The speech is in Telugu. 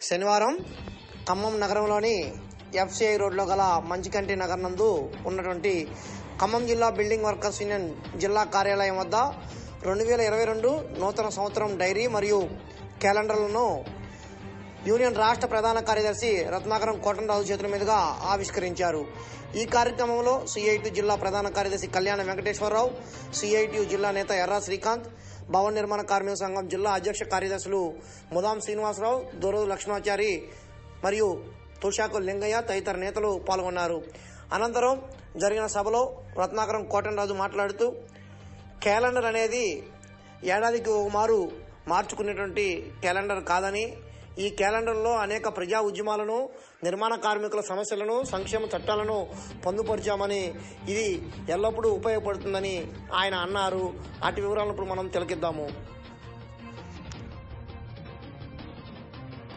శనివారం ఖమ్మం నగరంలోని ఎఫ్సిఐ రోడ్లో గల మంచికంటి నగర్ నందు ఉన్నటువంటి ఖమ్మం జిల్లా బిల్డింగ్ వర్కర్స్ యూనియన్ జిల్లా కార్యాలయం వద్ద రెండు వేల ఇరవై రెండు నూతన సంవత్సరం డైరీ మరియు క్యాలెండర్లను యూనియన్ రాష్ట్ర ప్రధాన కార్యదర్శి రత్నాకరం కోటంరాజు చేతుల మీదుగా ఆవిష్కరించారు ఈ కార్యక్రమంలో సిఐటి జిల్లా ప్రధాన కార్యదర్శి కళ్యాణ వెంకటేశ్వరరావు సిఐటి జిల్లా నేత ఎర్రా శ్రీకాంత్ భవన నిర్మాణ కార్మిక సంఘం జిల్లా అధ్యక్ష కార్యదర్శులు ముదాం శ్రీనివాసరావు దొరదు లక్ష్మాచారి మరియు తుషాకు లింగయ్య తదితర నేతలు పాల్గొన్నారు అనంతరం జరిగిన సభలో రత్నాకరం కోటంరాజు మాట్లాడుతూ క్యాలెండర్ అనేది ఏడాదికి ఒక మారు మార్చుకునేటువంటి క్యాలెండర్ కాదని ఈ క్యాలెండర్లో అనేక ప్రజా ఉద్యమాలను నిర్మాణ కార్మికుల సమస్యలను సంక్షేమ చట్టాలను పొందుపరిచామని ఇది ఎల్లప్పుడూ ఉపయోగపడుతుందని ఆయన అన్నారు అటు వివరాలను ఇప్పుడు మనం తిలకిద్దాము